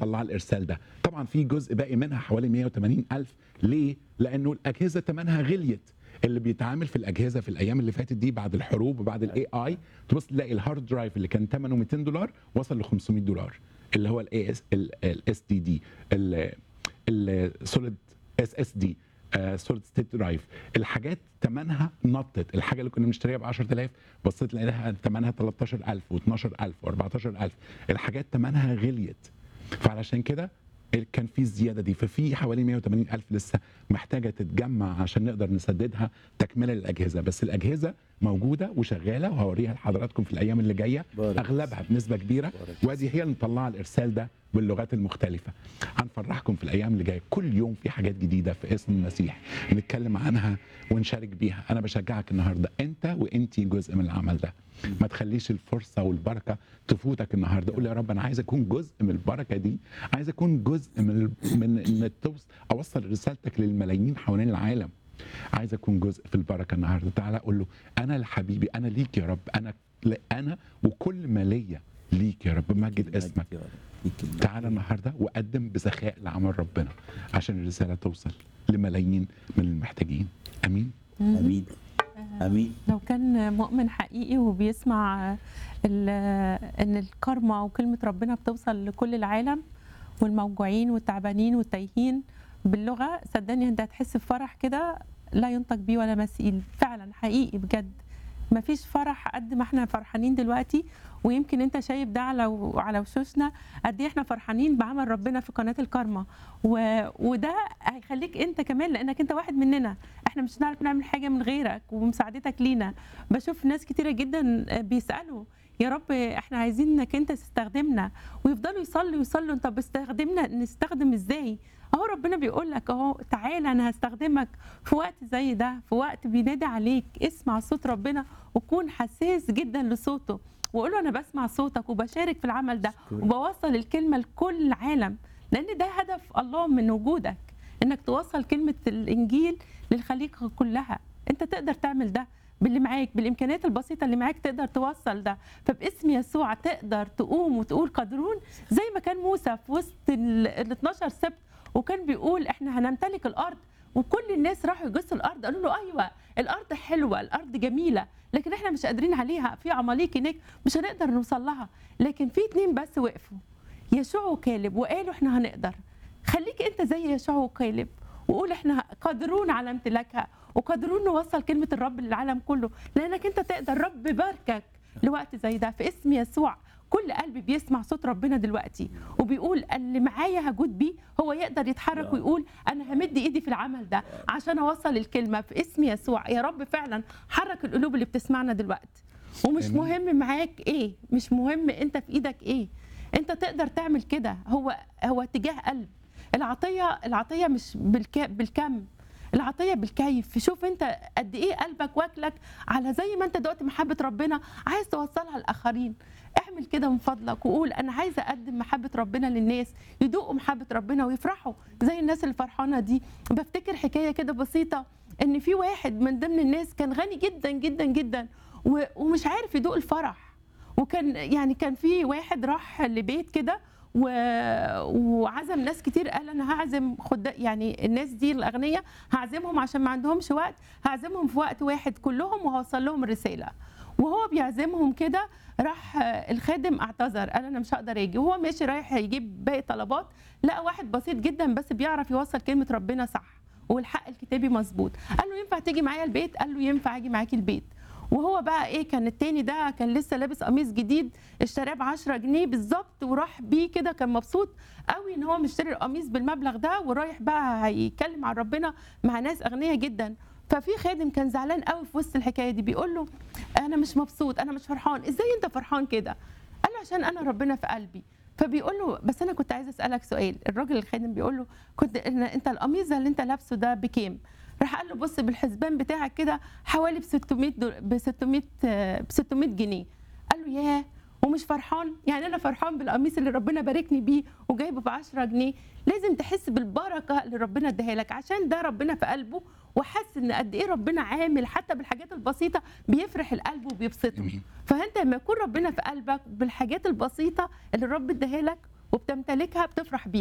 مطلعه الارسال ده طبعا في جزء باقي منها حوالي 180 الف ليه لانه الاجهزه ثمنها غليت اللي بيتعامل في الاجهزه في الايام اللي فاتت دي بعد الحروب وبعد الاي اي تبص تلاقي الهارد درايف اللي كان ثمنه 200 دولار وصل ل 500 دولار اللي هو الاي اس الاس دي دي السوليد اس اس دي سوليد ستيت درايف الحاجات ثمنها نطت الحاجه اللي كنا بنشتريها ب 10000 بصيت لقيتها ثمنها 13000 و12000 و14000 الحاجات ثمنها غليت فعلشان كده كان في الزياده دي ففي حوالي 180 الف لسه محتاجه تتجمع عشان نقدر نسددها تكمله للاجهزه بس الاجهزه موجوده وشغاله وهوريها لحضراتكم في الايام اللي جايه بارك. اغلبها بنسبه كبيره بارك. وادي هي اللي مطلعه الارسال ده باللغات المختلفه هنفرحكم في الايام اللي جايه كل يوم في حاجات جديده في اسم المسيح نتكلم عنها ونشارك بيها انا بشجعك النهارده انت وانتي جزء من العمل ده ما تخليش الفرصه والبركه تفوتك النهارده قول يا رب انا عايز اكون جزء من البركه دي عايز اكون جزء من ال- من ان توص- اوصل رسالتك للملايين حوالين العالم عايز اكون جزء في البركه النهارده تعالى اقول له انا لحبيبي انا ليك يا رب انا انا وكل ما ليا ليك يا رب مجد اسمك يا رب. ليك المجد. تعالى النهارده وقدم بسخاء لعمل ربنا عشان الرساله توصل لملايين من المحتاجين امين امين امين لو كان مؤمن حقيقي وبيسمع ال- ان الكرمة وكلمة ربنا بتوصل لكل العالم والموجوعين والتعبانين والتايهين باللغة صدقني انت هتحس بفرح كده لا ينطق بيه ولا مثيل فعلا حقيقي بجد مفيش فرح قد ما احنا فرحانين دلوقتي ويمكن انت شايف ده على على وشوشنا قد ايه احنا فرحانين بعمل ربنا في قناه الكارما و... وده هيخليك انت كمان لانك انت واحد مننا احنا مش هنعرف نعمل حاجه من غيرك ومساعدتك لينا بشوف ناس كتيره جدا بيسالوا يا رب احنا عايزين انك انت تستخدمنا ويفضلوا يصلوا يصلوا انت بستخدمنا نستخدم ازاي اهو ربنا بيقول لك اهو تعالى انا هستخدمك في وقت زي ده في وقت بينادي عليك اسمع صوت ربنا وكون حساس جدا لصوته وقول له انا بسمع صوتك وبشارك في العمل ده أشكرك. وبوصل الكلمه لكل العالم لان ده هدف الله من وجودك انك توصل كلمه الانجيل للخليقه كلها انت تقدر تعمل ده باللي معاك بالامكانيات البسيطه اللي معاك تقدر توصل ده فباسم يسوع تقدر تقوم وتقول قادرون زي ما كان موسى في وسط ال ال 12 سبت وكان بيقول احنا هنمتلك الارض وكل الناس راحوا يجسوا الارض قالوا له ايوه الارض حلوه الارض جميله لكن احنا مش قادرين عليها في عماليق هناك مش هنقدر نوصل لها لكن في اتنين بس وقفوا يشوع وكالب وقالوا احنا هنقدر خليك انت زي يشوع وكالب وقول احنا قادرون على امتلاكها وقادرون نوصل كلمه الرب للعالم كله لانك انت تقدر رب باركك لوقت زي ده في اسم يسوع كل قلب بيسمع صوت ربنا دلوقتي وبيقول اللي معايا هجود بيه هو يقدر يتحرك يا. ويقول انا همد ايدي في العمل ده عشان اوصل الكلمه في اسم يسوع يا رب فعلا حرك القلوب اللي بتسمعنا دلوقتي ومش آمين. مهم معاك ايه مش مهم انت في ايدك ايه انت تقدر تعمل كده هو هو اتجاه قلب العطيه العطيه مش بالك بالكم العطيه بالكيف شوف انت قد ايه قلبك واكلك على زي ما انت دقت محبه ربنا عايز توصلها للاخرين اعمل كده من فضلك وقول انا عايزه اقدم محبه ربنا للناس يدوقوا محبه ربنا ويفرحوا زي الناس الفرحانه دي بفتكر حكايه كده بسيطه ان في واحد من ضمن الناس كان غني جدا جدا جدا و- ومش عارف يدوق الفرح وكان يعني كان في واحد راح لبيت كده و... وعزم ناس كتير قال انا هعزم خد يعني الناس دي الاغنياء هعزمهم عشان ما عندهمش وقت هعزمهم في وقت واحد كلهم وهوصل لهم الرساله وهو بيعزمهم كده راح الخادم اعتذر قال انا مش هقدر اجي وهو ماشي رايح يجيب باقي طلبات لقى واحد بسيط جدا بس بيعرف يوصل كلمه ربنا صح والحق الكتابي مظبوط قال له ينفع تيجي معايا البيت قال له ينفع اجي معاكي البيت وهو بقى ايه كان التاني ده كان لسه لابس قميص جديد اشتراه ب 10 جنيه بالظبط وراح بيه كده كان مبسوط قوي ان هو مشتري القميص بالمبلغ ده ورايح بقى هيتكلم عن ربنا مع ناس اغنياء جدا ففي خادم كان زعلان قوي في وسط الحكايه دي بيقول له انا مش مبسوط انا مش فرحان ازاي انت فرحان كده قال له عشان انا ربنا في قلبي فبيقول له بس انا كنت عايزه اسالك سؤال الراجل الخادم بيقول له كنت إن- انت القميص اللي انت لابسه ده بكام راح قال له بص بالحسبان بتاعك كده حوالي ب 600 دول- ب 600 آه، ب 600 جنيه قال له ياه ومش فرحان يعني انا فرحان بالقميص اللي ربنا باركني بيه وجايبه ب 10 جنيه لازم تحس بالبركه اللي ربنا اداها لك عشان ده ربنا في قلبه وحس ان قد ايه ربنا عامل حتى بالحاجات البسيطه بيفرح القلب وبيبسطه امين فانت لما يكون ربنا في قلبك بالحاجات البسيطه اللي الرب اداها لك وبتمتلكها بتفرح بيها